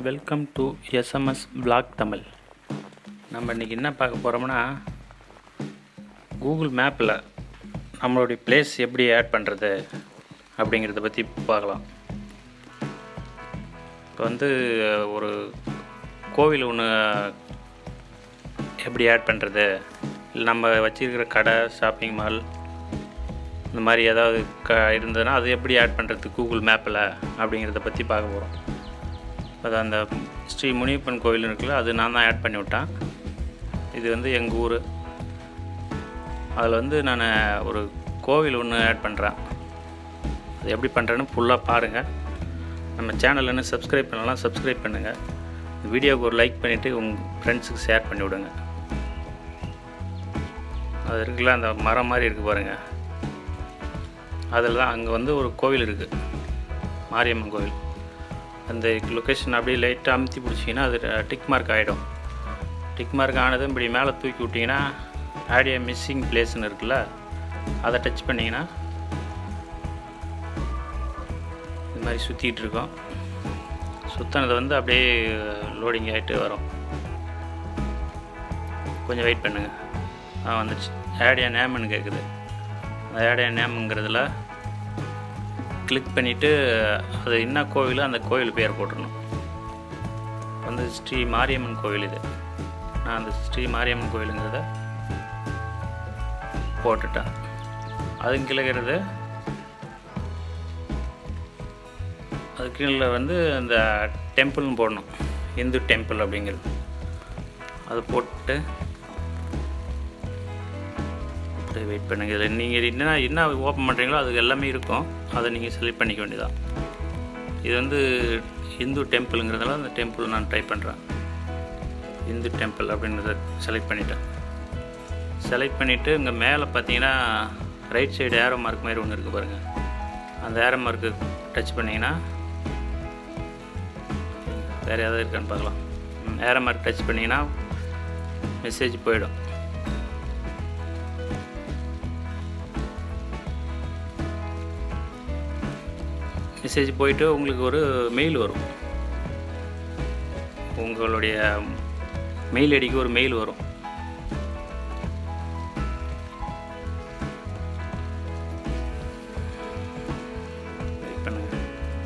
Welcome to SMS blog Tamil நம்ம இன்றைக்கி என்ன பார்க்க போகிறோம்னா கூகுள் மேப்பில் நம்மளுடைய பிளேஸ் எப்படி ஆட் பண்ணுறது அப்படிங்கிறத பற்றி பார்க்கலாம் இப்போ வந்து ஒரு கோவில் ஒன்று எப்படி ஆட் பண்ணுறது இல்லை நம்ம வச்சிருக்கிற கடை ஷாப்பிங் மால் இந்த மாதிரி ஏதாவது க இருந்ததுன்னா அது எப்படி ஆட் பண்ணுறது கூகுள் மேப்பில் அப்படிங்கிறத பற்றி பார்க்க போகிறோம் அது அந்த ஸ்ரீ முனியப்பன் கோவில் இருக்குல்ல அது நான் தான் ஆட் பண்ணி விட்டேன் இது வந்து எங்கள் ஊர் அதில் வந்து நான் ஒரு கோவில் ஒன்று ஆட் பண்ணுறேன் அது எப்படி பண்ணுறேன்னு ஃபுல்லாக பாருங்கள் நம்ம சேனல் என்ன சப்ஸ்கிரைப் பண்ணலாம் சப்ஸ்கிரைப் பண்ணுங்கள் இந்த வீடியோவுக்கு ஒரு லைக் பண்ணிவிட்டு உங்கள் ஃப்ரெண்ட்ஸுக்கு ஷேர் பண்ணி விடுங்க அது இருக்குல்ல அந்த மரம் மாதிரி இருக்குது பாருங்கள் அதில் தான் அங்கே வந்து ஒரு கோவில் இருக்குது மாரியம்மன் கோவில் அந்த லொக்கேஷன் அப்படியே லைட்டாக அமுத்தி பிடிச்சிங்கன்னா அது டிக் மார்க் ஆகிடும் டிக் மார்க் ஆனதும் இப்படி மேலே தூக்கி விட்டிங்கன்னா ஆடியோ மிஸ்ஸிங் பிளேஸ்னு இருக்குல்ல அதை டச் பண்ணிங்கன்னா இது மாதிரி சுற்றிக்கிட்டு இருக்கோம் சுற்றினது வந்து அப்படியே லோடிங் ஆகிட்டு வரும் கொஞ்சம் வெயிட் பண்ணுங்கள் ஆ வந்துச்சு ஆடியா நேம்னு கேட்குது அந்த ஆடியா நேமுங்கிறதுல கிளிக் பண்ணிவிட்டு அது என்ன கோவில் அந்த கோவில் பேர் போட்டுடணும் வந்து ஸ்ரீ மாரியம்மன் கோவில் இது நான் அந்த ஸ்ரீ மாரியம்மன் கோவிலுங்கிறத போட்டுட்டேன் அது கிழக்கிறது அது கீழே வந்து அந்த டெம்பிள்னு போடணும் இந்து டெம்பிள் அப்படிங்கிறது அது போட்டு அப்படியே வெயிட் பண்ணுங்கள் இதில் நீங்கள் என்ன என்ன ஓப்பன் பண்ணுறீங்களோ அது எல்லாமே இருக்கும் அதை நீங்கள் செலக்ட் பண்ணிக்க வேண்டியதான் இது வந்து இந்து டெம்பிளுங்கிறதுனால அந்த டெம்பிள் நான் ட்ரை பண்ணுறேன் இந்து டெம்பிள் அப்படின்றத செலக்ட் பண்ணிட்டேன் செலக்ட் பண்ணிவிட்டு இங்கே மேலே பார்த்தீங்கன்னா ரைட் சைடு ஏரோ மார்க் மாதிரி ஒன்று இருக்குது பாருங்கள் அந்த ஏரோ மார்க்கு டச் பண்ணிங்கன்னா வேறு ஏதாவது இருக்கான்னு பார்க்கலாம் ஏரோ மார்க் டச் பண்ணிங்கன்னா மெசேஜ் போயிடும் மெசேஜ் போயிட்டு உங்களுக்கு ஒரு மெயில் வரும் உங்களுடைய மெயில் ஐடிக்கு ஒரு மெயில் வரும் Wait பண்ணுங்க.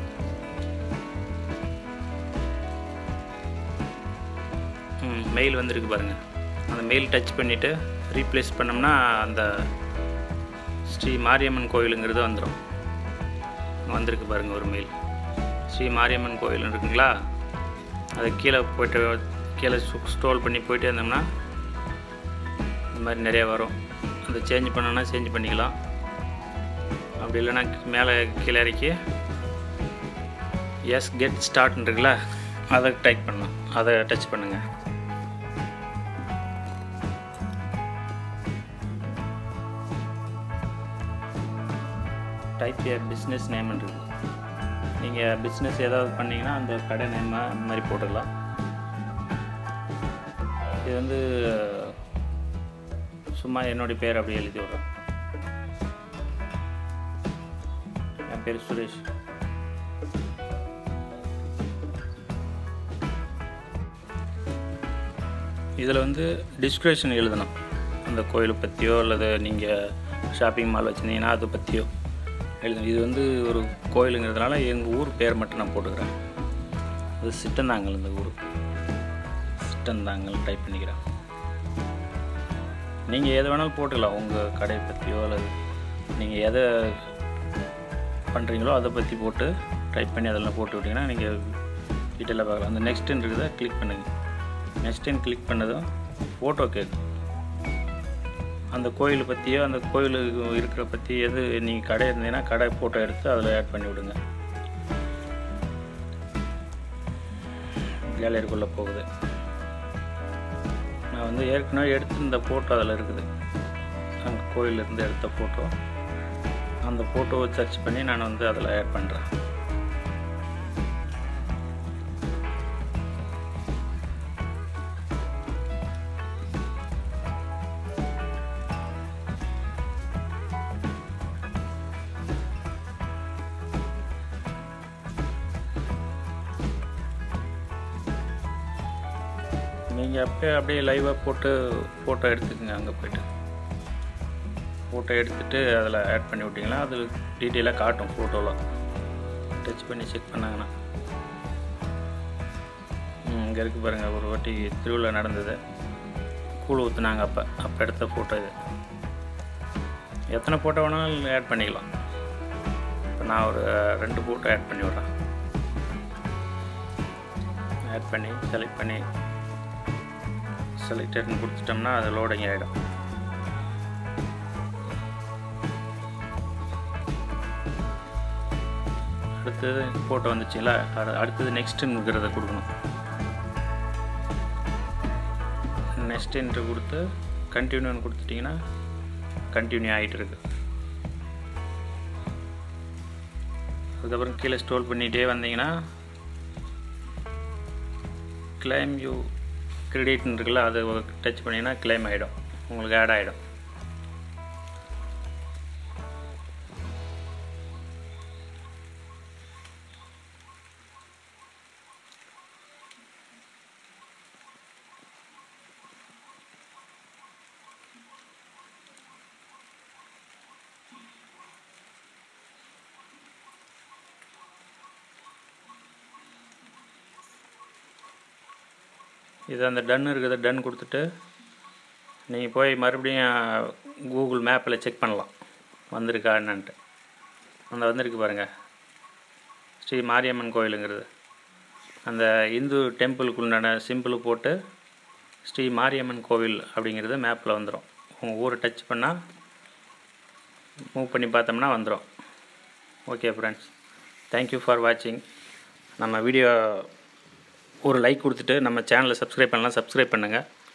ம் மெயில் வந்திருக்கு பாருங்கள் அந்த மெயில் டச் பண்ணிவிட்டு ரீப்ளேஸ் பண்ணோம்னா அந்த ஸ்ரீ மாரியம்மன் கோயிலுங்கிறது வந்துடும் வந்திருக்கு பாருங்கள் ஒரு மெயில் ஸ்ரீ மாரியம்மன் கோயில் இருக்குங்களா அது கீழே போய்ட்டு கீழே ஸ்ட்ரோல் பண்ணி போயிட்டே இருந்தோம்னா இந்த மாதிரி நிறையா வரும் அதை சேஞ்ச் பண்ணோன்னா சேஞ்ச் பண்ணிக்கலாம் அப்படி இல்லைன்னா மேலே கீழே இறக்கி எஸ் கெட் ஸ்டார்ட்னு இருக்குல்ல அதை டைப் பண்ணலாம் அதை டச் பண்ணுங்கள் டைப் ஏ பிஸ்னஸ் நேம் இருக்குது நீங்கள் பிஸ்னஸ் ஏதாவது பண்ணிங்கன்னா அந்த கடை நேம் அந்த மாதிரி போட்டுக்கலாம் இது வந்து சும்மா என்னுடைய பேர் அப்படி எழுதி விட்றேன் என் பேர் சுரேஷ் இதில் வந்து டிஸ்கிரிப்ஷன் எழுதணும் அந்த கோயிலை பற்றியோ அல்லது நீங்கள் ஷாப்பிங் மால் வச்சுருந்தீங்கன்னா அதை பற்றியோ எழுதணும் இது வந்து ஒரு கோயிலுங்கிறதுனால எங்கள் ஊர் பேர் மட்டும் நான் போட்டுக்கிறேன் அது சிட்டந்தாங்கல் இந்த ஊர் சிட்டந்தாங்கல் டைப் பண்ணிக்கிறேன் நீங்கள் எதை வேணாலும் போட்டுக்கலாம் உங்கள் கடையை பற்றியோ அல்லது நீங்கள் எதை பண்ணுறீங்களோ அதை பற்றி போட்டு டைப் பண்ணி அதெல்லாம் போட்டு விட்டிங்கன்னா நீங்கள் டீட்டெயிலாக பார்க்கலாம் அந்த நெக்ஸ்ட்டுன்னு இருக்குதை கிளிக் பண்ணுங்கள் நெக்ஸ்ட்டுன்னு கிளிக் பண்ணதும் ஃபோட்டோ கேட்கும் அந்த கோயிலை பற்றியோ அந்த கோயில் இருக்கிற பற்றி எது நீங்கள் கடை இருந்தீங்கன்னா கடை ஃபோட்டோ எடுத்து அதில் ஆட் பண்ணி விடுங்க கேலரிக்குள்ளே போகுது நான் வந்து ஏற்கனவே எடுத்திருந்த ஃபோட்டோ அதில் இருக்குது அந்த கோயிலிருந்து எடுத்த ஃபோட்டோ அந்த ஃபோட்டோவை சர்ச் பண்ணி நான் வந்து அதில் ஆட் பண்ணுறேன் நீங்கள் அப்படியே அப்படியே லைவாக போட்டு ஃபோட்டோ எடுத்துக்கங்க அங்கே போய்ட்டு ஃபோட்டோ எடுத்துகிட்டு அதில் ஆட் பண்ணி விட்டிங்களா அது டீட்டெயிலாக காட்டும் ஃபோட்டோவில் டச் பண்ணி செக் பண்ணாங்கன்னா இங்கே இருக்குது பாருங்கள் ஒரு வாட்டி திருவிழா நடந்தது கூழ் ஊற்றுனாங்க அப்போ அப்போ எடுத்த ஃபோட்டோ இது எத்தனை ஃபோட்டோ வேணாலும் ஆட் பண்ணிக்கலாம் இப்போ நான் ஒரு ரெண்டு ஃபோட்டோ ஆட் பண்ணி விட்றேன் ஆட் பண்ணி செலக்ட் பண்ணி செலக்டட்னு கொடுத்துட்டோம்னா அது லோடிங் ஆகிடும் அடுத்தது ஃபோட்டோ வந்துச்சுங்களா அடு- அடுத்தது நெக்ஸ்ட்டுங்கிறத கொடுக்கணும் நெக்ஸ்ட்டுன்ற கொடுத்து கண்டினியூன்னு கொடுத்துட்டிங்கன்னா கண்டினியூ ஆகிட்டு இருக்கு அதுக்கப்புறம் கீழே ஸ்டோல் பண்ணிகிட்டே வந்தீங்கன்னா கிளைம் யூ கிரெடிட்னு இருக்குல்ல அது டச் பண்ணிங்கன்னா கிளைம் ஆகிடும் உங்களுக்கு ஆட் ஆகிடும் இது அந்த டன் இருக்கிறத டன் கொடுத்துட்டு நீங்கள் போய் மறுபடியும் கூகுள் மேப்பில் செக் பண்ணலாம் வந்திருக்கா என்னன்ட்டு அந்த வந்திருக்கு பாருங்கள் ஸ்ரீ மாரியம்மன் கோயிலுங்கிறது அந்த இந்து டெம்பிளுக்குண்டான சிம்பிள் போட்டு ஸ்ரீ மாரியம்மன் கோவில் அப்படிங்கிறது மேப்பில் வந்துடும் உங்கள் ஊரை டச் பண்ணால் மூவ் பண்ணி பார்த்தோம்னா வந்துடும் ஓகே ஃப்ரெண்ட்ஸ் தேங்க்யூ ஃபார் வாட்சிங் நம்ம வீடியோ ஒரு லைக் கொடுத்துட்டு நம்ம சேனலை சப்ஸ்கிரைப் பண்ணலாம் சப்ஸ்கிரைப் பண்ணுங்கள்